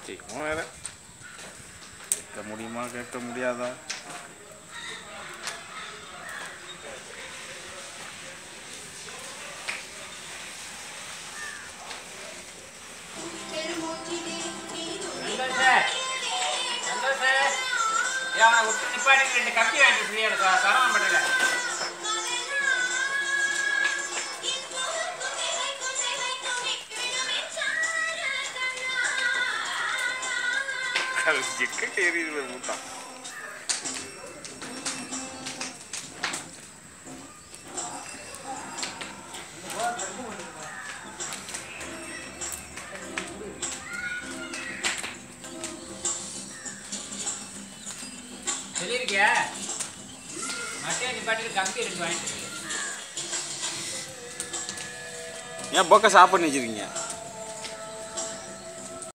சரி இவன் வேற கேட்க முடியுமா கேட்க முடியாதா சந்தோஷ் சந்தோஷ் ஏன் அவனை விட்டு நிப்பாட்டி ரெண்டு கம்பி வாங்கிட்டு ஃப்ரீயாக சரவணம் பண்ணல எக்கிட்ட எரியுது மூட்டான் சொல்லியிருக்கியா மட்டையை நிப்பாட்டிட்டு கம்பி ரெண்டு வாங்கிட்டு ஏன் போக்கஸ் ஆஃப் பண்ணி வச்சிருக்கீங்க